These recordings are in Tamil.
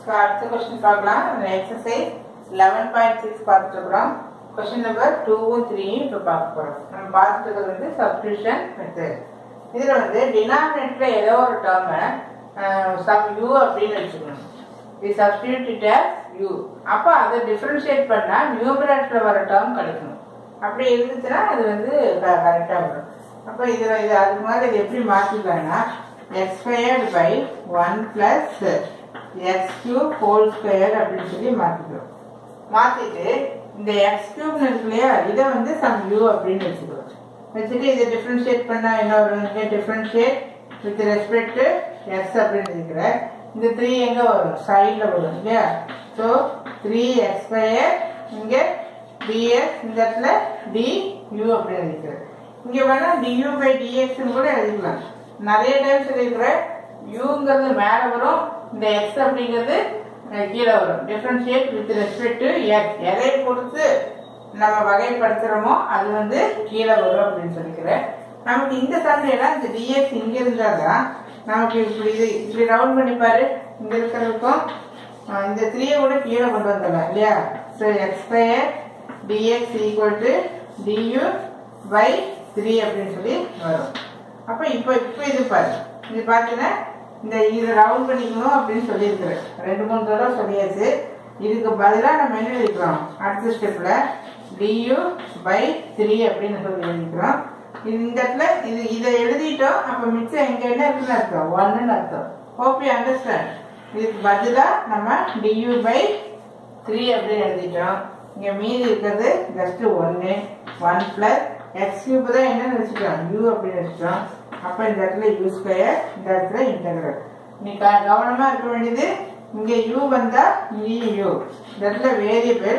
ஸோ அடுத்த கொஸ்டின் பார்க்கலாம் எக்ஸசைஸ் லெவன் பாயிண்ட் சிக்ஸ் பார்த்துட்டு இருக்கிறோம் கொஸ்டின் நம்பர் டூவும் த்ரீயும் இப்போ பார்க்க போகிறோம் நம்ம பார்த்துட்டு இருக்கிறது வந்து சப்ஸ்டியூஷன் மெத்தட் இதில் வந்து டினாமினேட்டரில் ஏதோ ஒரு டேர்மை சம் யூ அப்படின்னு வச்சுக்கணும் இது சப்ஸ்டியூட் இட் யூ அப்போ அதை டிஃப்ரென்ஷியேட் பண்ணால் நியூமரேட்டரில் வர டேர்ம் கிடைக்கணும் அப்படி இருந்துச்சுன்னா அது வந்து கரெக்டாக வரும் அப்போ இதில் இது அதுக்கு முன்னாடி இது எப்படி மாற்றிக்கலாம்னா x squared by one plus x cube whole square அப்படின்னு சொல்லி மாற்றிக்கிறோம் மாற்றிட்டு இந்த எக்ஸ் கியூப்னு இருக்கு இல்லையா இதை வந்து சம் யூ அப்படின்னு வச்சுக்கிறோம் வச்சுட்டு இதை டிஃப்ரென்ஷியேட் பண்ணால் என்ன வரும் இங்கே differentiate with respect to x அப்படின்னு இருக்கிறேன் இந்த த்ரீ எங்கே வரும் சைடில் வரும் இல்லையா ஸோ த்ரீ எக்ஸ் ஸ்கொயர் இங்கே டிஎக்ஸ் இந்த இடத்துல டி யூ அப்படின்னு இருக்கிறேன் இங்கே வேணால் டியூ பை டிஎக்ஸ்னு கூட எழுதிக்கலாம் நிறைய டைம்ஸ் இருக்கிற யூங்கிறது மேலே வரும் இந்த எக்ஸ் அப்படிங்கிறது அஹ், கீழே வரும் differentiate with respect to x எதை பொறுத்து நம்ம வகைப்படுத்துகிறோமோ அது வந்து கீழே வரும் அப்படின்னு சொல்லிக்கிறேன் நமக்கு இந்த சமயம் இந்த டிஎக்ஸ் இங்கே இருந்தால் தான் நமக்கு இப்படி இது இப்படி ரவுண்ட் பண்ணி பாரு இங்கே இருக்கிறதுக்கும் அஹ், இந்த த்ரீயை கூட கீழே கொண்டு வந்துடலாம் இல்லையா so x square dx equal to du by three அப்படின்னு சொல்லி வரும் அப்போ இப்போ இப்போ இது பாரு இது பார்த்தீங்கன்னா இந்த இது ரவுண்ட் பண்ணிக்கணும் அப்படின்னு சொல்லியிருக்கிறேன் ரெண்டு மூணு தடவை சொல்லியாச்சு இதுக்கு பதிலாக நம்ம என்ன எழுதிக்கிறோம் அடுத்த ஸ்டெப்பில் டியூ பை த்ரீ அப்படின்னு சொல்லி எழுதிக்கிறோம் இது இந்த இடத்துல இது இதை எழுதிட்டோம் அப்போ மிச்சம் எங்கே என்ன இருக்குன்னு அர்த்தம் ஒன்றுன்னு அர்த்தம் ஹோப் யூ அண்டர்ஸ்டாண்ட் இதுக்கு பதிலாக நம்ம டியூ பை த்ரீ அப்படின்னு எழுதிட்டோம் இங்கே மீதி இருக்கிறது ஜஸ்ட் ஒன்று ஒன் ப்ளஸ் எக்ஸ் கியூப் தான் என்னன்னு வச்சுட்டோம் யூ அப்படின்னு வச்சுட்டோம் அப்போ இந்த இடத்துல யூ ஸ்கொயர் இந்த இடத்துல இன்டெகிரல் நீ க கவனமாக இருக்க வேண்டியது இங்கே யூ வந்தால் இங்கேயும் யூ இந்த இடத்துல வேரியபிள்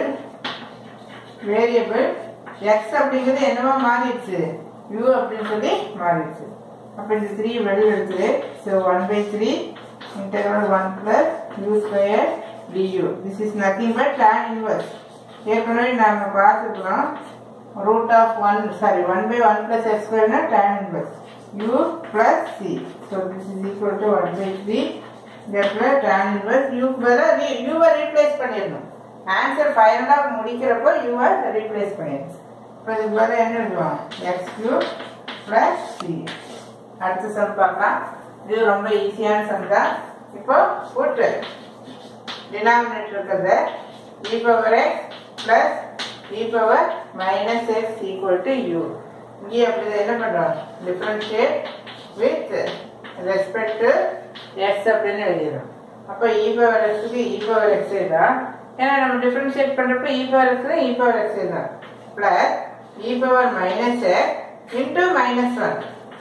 வேரியபிள் எக்ஸ் அப்படிங்கிறது என்னவா மாறிடுச்சு யூ அப்படின்னு சொல்லி மாறிடுச்சு அப்போ இந்த த்ரீ வெளியில் எடுத்துரு so one by three integral one plus u square du this is nothing but tan inverse ஏற்கனவே நாம பார்த்துருக்குறோம் root of one sorry one by one plus x ஸ்கொயர்னா tan inverse u plus C so this is equal to one by three இந்த இடத்துல டேன் இன்வர்ஸ் யூக்கு பதிலாக யூவை ரீப்ளேஸ் பண்ணிடணும் ஆன்சர் ஃபைனலாக முடிக்கிறப்போ யூவை ரீப்ளேஸ் பண்ணிடணும் இப்போ இதுக்கு பதிலாக என்ன எழுதுவோம் எக்ஸ் கியூப் ப்ளஸ் சி அடுத்த சம் பார்க்கலாம் இது ரொம்ப ஈஸியான சம் தான் இப்போ கூட்டு டினாமினேட்டர் இருக்கிறது e power x plus e power minus x equal to u இங்கே அப்படி என்ன பண்ணுறோம் differentiate with respect to x அப்படின்னு எழுதிடும் அப்போ இ பவர் எக்ஸுக்கு இ பவர் எக்ஸ் தான் ஏன்னா நம்ம டிஃப்ரென்ஷியேட் பண்ணுறப்ப e power x e power x தான் plus e power minus x into minus one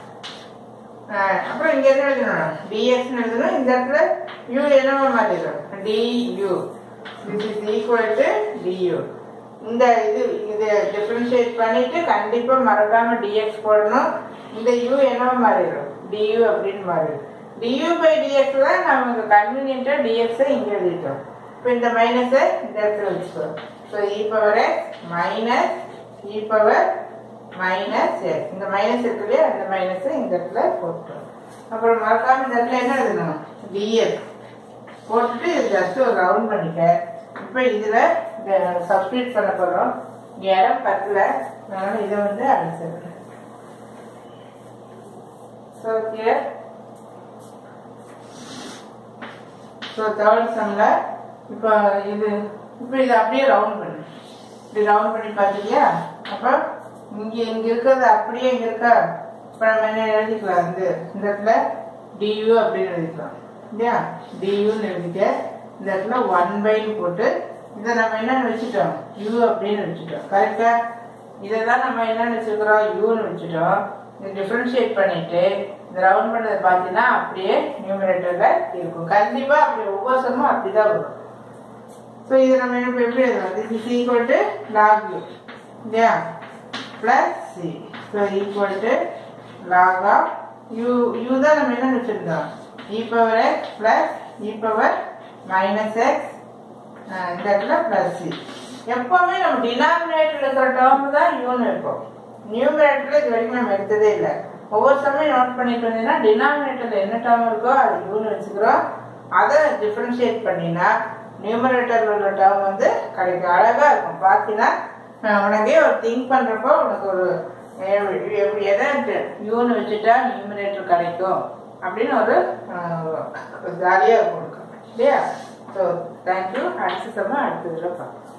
அப்புறம் இங்க என்ன எழுதணும் dx எழுதணும் இந்த இடத்துல u என்னவா மாறிடும் du this is equal to du இந்த இது இது டிஃபரன்ஷியேட் பண்ணிட்டு கண்டிப்பா மறக்காம dx போடணும் இந்த u என்னவா மாறிடும் du அப்படின்னு மாறிடும் du பை dx தான் நமக்கு கன்வீனியன்ட்டா dx ஐ இங்க எழுதிட்டோம் இப்போ இந்த மைனஸை இந்த இடத்துல வச்சுக்கோ so e power x minus e power minus x இந்த மைனஸ் இருக்கு இல்லையா அந்த மைனஸை இந்த இடத்துல போட்டோம் அப்புறம் மறக்காம இந்த இடத்துல என்ன எழுதணும் டிஎக்ஸ் போட்டுட்டு இது ஜஸ்ட் ஒரு ரவுண்ட் பண்ணிக்க இப்போ இதில் சப்ஸ்டியூட் பண்ண போகிறோம் இங்கே இடம் பத்தல அதனால இதை வந்து அடிச்சிருக்கேன் ஸோ ஹியர் ஸோ தேர்ட் சம்மில் இப்போ இது இப்போ இதை அப்படியே ரவுண்ட் பண்ணு இப்படி ரவுண்ட் பண்ணி பார்த்தீங்களா அப்போ இங்கே இங்கே இருக்கிறது அப்படியே இங்கே இருக்கா இப்போ நம்ம என்ன எழுதிக்கலாம் வந்து இந்த இடத்துல டியூ அப்படின்னு எழுதிக்கலாம் இல்லையா டியூன்னு எழுதிக்க இந்த இடத்துல ஒன் பைன்னு போட்டு இதை நம்ம என்னன்னு வச்சுட்டோம் யூ அப்படின்னு வச்சுட்டோம் கரெக்டா இதை தான் நம்ம என்னன்னு வச்சுக்கிறோம் யூன்னு வச்சுட்டோம் இதை டிஃப்ரென்ஷியேட் பண்ணிட்டு இந்த ரவுண்ட் பண்ணதை பார்த்தீங்கன்னா அப்படியே நியூமரேட்டரில் இருக்கும் கண்டிப்பாக அப்படி ஒவ்வொரு சமமும் அப்படி தான் வரும் ஸோ இது நம்ம என்ன எப்படி எழுதலாம் this is equal to log u இல்லையா plus C so equal to log of u u தான் நம்ம என்ன வச்சுருந்தோம் e power x plus e power minus x இந்த இடத்துல பிளஸ் சி எப்போவுமே நம்ம டினாமினேட்டர் இருக்கிற டேர்ம் தான் யூன்னு வைப்போம் நியூமரேட்டரில் இது வரைக்கும் நம்ம எடுத்ததே இல்லை ஒவ்வொரு சமயம் நோட் பண்ணிட்டு வந்தீங்கன்னா டினாமினேட்டரில் என்ன டேர்ம் இருக்கோ அது யூன்னு வச்சுக்கிறோம் அதை டிஃப்ரென்ஷியேட் பண்ணினா நியூமரேட்டரில் உள்ள டேர்ம் வந்து கிடைக்கும் அழகாக இருக்கும் பார்த்தீங்கன்னா அஹ் உனக்கே ஒரு திங்க் பண்ணுறப்போ உனக்கு ஒரு எ- எ- எதை யூன்னு வச்சுட்டா நியூமரேட்டர் கிடைக்கும் அப்படின்னு ஒரு ஜாலியாக இருக்கும் உனக்கு. இல்லையா ஸோ தேங்க்யூ அடுத்த சமயம் அடுத்த இதில் பார்க்கலாம்